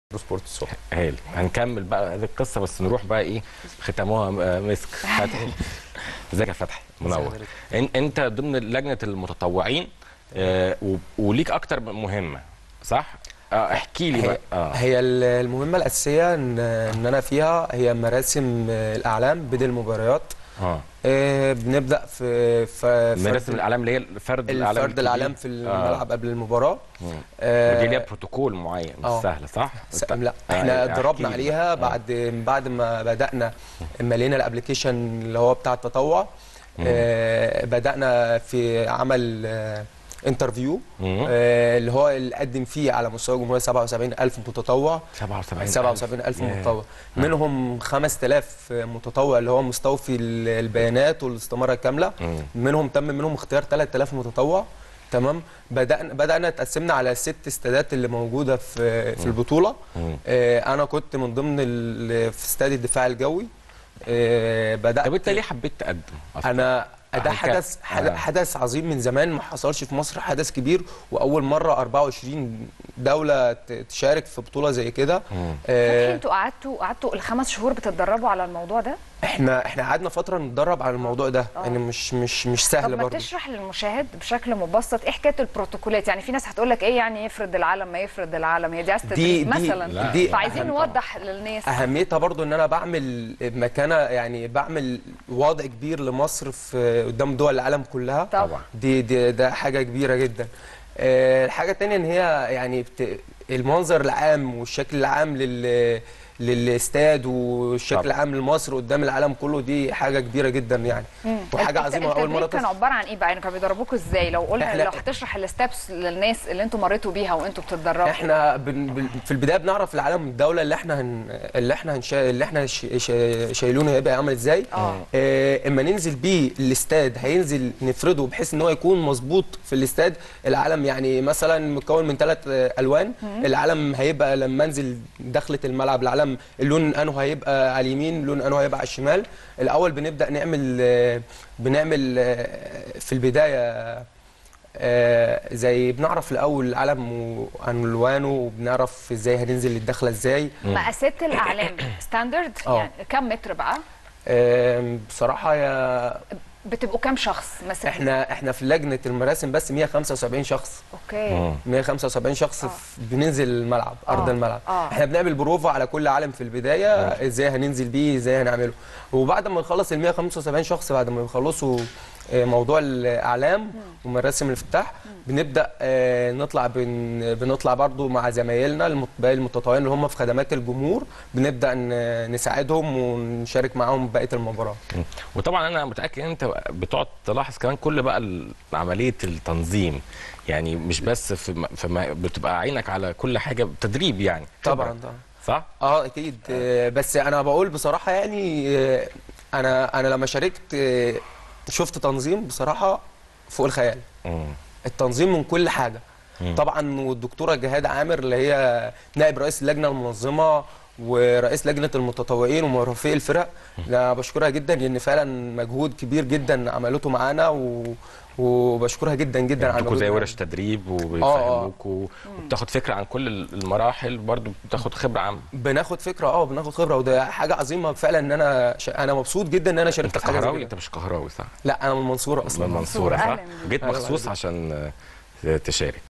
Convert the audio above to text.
سبورت الصبح هايل هنكمل بقى هذه القصه بس نروح بقى ايه ختموها آه، مسك فتحي ازيك يا فتحي منور إن- انت ضمن لجنه المتطوعين آه، و- وليك اكتر من مهمه صح اه احكي لي هي, بقى اه هي ال- المهمه الاساسيه ان ان انا فيها هي مراسم آه، الاعلام بدل المباريات اه آه، بنبدا في في مراسم الاعلام اللي هي الفرد الاعلام الفرد الكبير. الاعلام في الملعب قبل المباراه مم. آه، ودي ليها بروتوكول معين مش آه. سهله صح؟ س- أنت- لا آه، احنا احكي اتدربنا لي عليها بقى. بعد بعد ما بدانا ملينا الابلكيشن اللي هو بتاع التطوع آه بدانا في عمل آه انترفيو مم. آه اللي هو اللي قدم فيه على مستوى الجمهوريه 77000 متطوع 77 77000 ياه. متطوع منهم 5000 متطوع اللي هو مستوفي ال- البيانات والاستماره الكامله مم. منهم تم منهم اختيار 3000 متطوع تمام بدانا بدانا تقسمنا على ست استادات اللي موجوده في في البطوله مم. آه انا كنت من ضمن ال- في استاد الدفاع الجوي آه بدات طب انت ليه حبيت تقدم أصلاً؟ انا ده عن حدث كده. حد- آه. حدث عظيم من زمان ما حصلش في مصر حدث كبير واول مره 24 دوله ت- تشارك في بطوله زي كده مم. فتحي آه انتوا قعدتوا قعدتوا الخمس شهور بتتدربوا على الموضوع ده احنا احنا قعدنا فتره نتدرب على الموضوع ده آه. يعني مش مش مش طب سهل ما برضه تشرح للمشاهد بشكل مبسط ايه حكايه البروتوكولات يعني في ناس هتقول لك ايه يعني يفرض العالم ما يفرض العالم هي دي عايزه دي- تدريب دي- مثلا لا، دي فعايزين أهم نوضح للناس اهميتها برضو ان انا بعمل مكانه يعني بعمل وضع كبير لمصر في قدام دول العالم كلها طبعا دي, دي ده حاجه كبيره جدا آه، الحاجه الثانيه ان هي يعني بت... المنظر العام والشكل العام لل للاستاد والشكل طبعا. العام لمصر قدام العالم كله دي حاجه كبيره جدا يعني مم. وحاجه الت- عظيمه اول مره التدريب كان تحصل. عباره عن ايه بقى يعني كانوا بيدربوكوا ازاي لو قلنا إحنا- لو هتشرح الستبس للناس اللي انتوا مريتوا بيها وانتوا بتتدربوا احنا بن... بن... في البدايه بنعرف العالم الدوله اللي احنا هن... اللي احنا هنشا... اللي احنا ش... ش... شايلونه هيبقى عامل ازاي اه آه، اما ننزل بيه الاستاد هينزل نفرده بحيث ان هو يكون مظبوط في الاستاد العلم يعني مثلا مكون من ثلاث الوان العلم هيبقى لما انزل دخلة الملعب العلم اللون انه هيبقى على اليمين لون انه هيبقى على الشمال الاول بنبدا نعمل آه، بنعمل آه، في البدايه آه، زي بنعرف الاول العلم والوانه وبنعرف ازاي هننزل الدخله ازاي مقاسات الاعلام ستاندرد آه. يعني كم متر بقى آه، بصراحه يا بتبقوا كام شخص ماسك احنا احنا في لجنه المراسم بس 175 شخص اوكي مم. 175 شخص آه. في- بننزل الملعب ارض آه. الملعب آه. احنا بنعمل بروفا على كل عالم في البدايه ازاي هننزل بيه ازاي هنعمله وبعد ما نخلص ال 175 شخص بعد ما يخلصوا آه، موضوع الاعلام ومراسم الافتتاح بنبدا آه، نطلع بن بنطلع برضو مع زمايلنا المت- باقي المتطوعين اللي هم في خدمات الجمهور بنبدا ن- نساعدهم ونشارك معاهم بقيه المباراه مم. وطبعا انا متاكد ان انت بتقعد تلاحظ كمان كل بقى ال- عمليه التنظيم يعني مش بس في, م- في م- بتبقى عينك على كل حاجه تدريب يعني طبعا خبرة. طبعا صح اه اكيد آه، بس انا بقول بصراحه يعني آه، انا انا لما شاركت آه، شفت تنظيم بصراحه فوق الخيال مم. التنظيم من كل حاجه مم. طبعا والدكتوره جهاد عامر اللي هي نائب رئيس اللجنه المنظمه ورئيس لجنه المتطوعين ومرافقي الفرق انا بشكرها جدا لان فعلا مجهود كبير جدا عملته معانا و... وبشكرها جدا جدا على عندكم المجهود زي ده. ورش تدريب وبيفهموكوا وبتاخد فكره عن كل المراحل برضو بتاخد خبره عامه بناخد فكره اه بناخد خبره وده حاجه عظيمه فعلا ان انا ش... انا مبسوط جدا ان انا شاركت انت في حاجه زي قهراوي كده. انت مش قهراوي صح لا انا من المنصوره من اصلا المنصوره صح أهلاً بيك. جيت أيوة، مخصوص أهلاً. عشان آه، تشارك